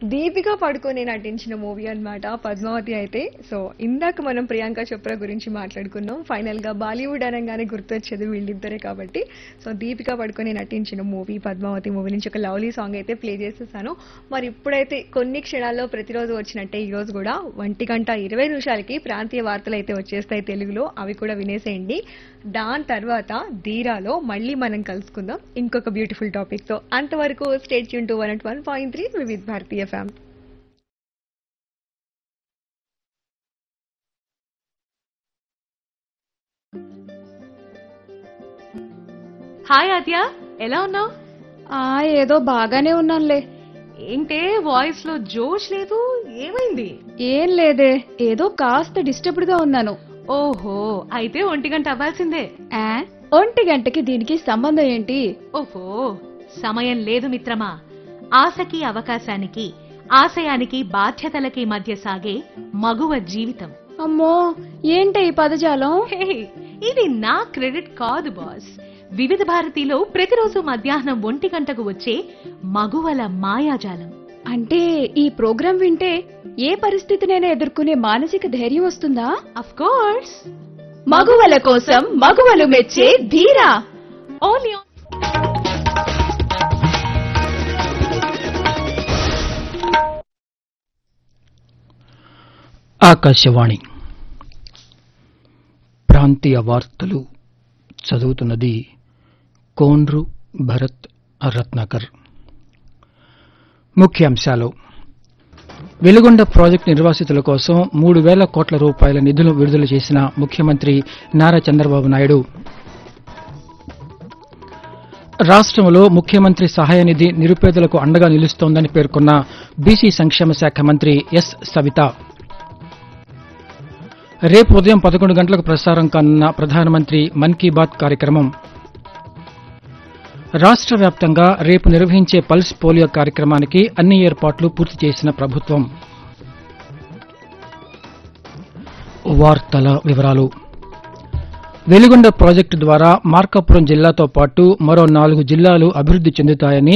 దీపిక పడుకొని నటించిన మూవీ అన్నమాట పద్మావతి అయితే సో ఇందాక మనం ప్రియాంక చోప్రా గురించి మాట్లాడుకున్నాం ఫైనల్ గా బాలీవుడ్ అనగానే గుర్తొచ్చేది వీళ్ళిద్దరే కాబట్టి సో దీపిక పడుకొని నటించిన మూవీ పద్మావతి మూవీ నుంచి ఒక లవ్లీ సాంగ్ అయితే ప్లే చేసేసాను మరి ఇప్పుడైతే కొన్ని క్షణాల్లో ప్రతిరోజు వచ్చినట్టే ఈ రోజు కూడా ఒంటి గంట ఇరవై నిమిషాలకి ప్రాంతీయ వార్తలు అయితే వచ్చేస్తాయి తెలుగులో అవి కూడా వినేసేయండి దాని తర్వాత ధీరాలో మళ్ళీ మనం కలుసుకుందాం ఇంకొక బ్యూటిఫుల్ టాపిక్ తో అంతవరకు స్టేట్ యూన్ to one at one point three with Bharatiya fam hi ఆద్య ఎలా ఉన్నావు ఆ ఏదో బాగానే ఉన్నానులే ఏంటే వాయిస్ లో జోష్ లేదు ఏమైంది ఏం లేదే ఏదో కాస్త డిస్టర్బ్డ్ గా ఉన్నాను ఓహో అయితే ఒంటి గంట అవ్వాల్సిందే ఆ, ఒంటి గంటకి దీనికి సంబంధం ఏంటి ఓహో సమయం లేదు మిత్రమా ఆశకి అవకాశానికి ఆశయానికి బాధ్యతలకి మధ్య సాగే మగువ జీవితం అమ్మో ఏంటి ఈ పదజాలం హే, ఇది నా క్రెడిట్ కాదు బాస్ వివిధ భారతిలో ప్రతిరోజు మధ్యాహ్నం ఒంటి గంటకు వచ్చే మగువల మాయాజాలం అంటే ఈ ప్రోగ్రాం వింటే ఏ పరిస్థితినైనా ఎదుర్కొనే మానసిక ధైర్యం వస్తుందా అఫ్ కోర్స్ మగువల కోసం మగువలు మెచ్చే ధీరా ఓన్లీ ఆకాశవాణి ప్రాంతీయ వార్తలు చదువుతున్నది కోన్రు భరత్ రత్నాకర్ ముఖ్యాంశాలు వెలుగొండ ప్రాజెక్టు నిర్వాసితుల కోసం మూడు వేల కోట్ల రూపాయల నిధులు విడుదల చేసిన ముఖ్యమంత్రి నారా చంద్రబాబు నాయుడు రాష్ట్రంలో ముఖ్యమంత్రి సహాయ నిధి నిరుపేదలకు అండగా నిలుస్తోందని పేర్కొన్న బీసీ సంక్షేమ శాఖ మంత్రి ఎస్ సవిత రేపు ఉదయం పదకొండు గంటలకు ప్రసారం కానున్న ప్రధానమంత్రి మన్ కీ బాత్ కార్యక్రమం రాష్ట్ర వ్యాప్తంగా రేపు నిర్వహించే పల్స్ పోలియో కార్యక్రమానికి అన్ని ఏర్పాట్లు పూర్తి చేసిన ప్రభుత్వం వార్తల వివరాలు వెలుగొండ ప్రాజెక్టు ద్వారా మార్కాపురం జిల్లాతో పాటు మరో నాలుగు జిల్లాలు అభివృద్ది చెందుతాయని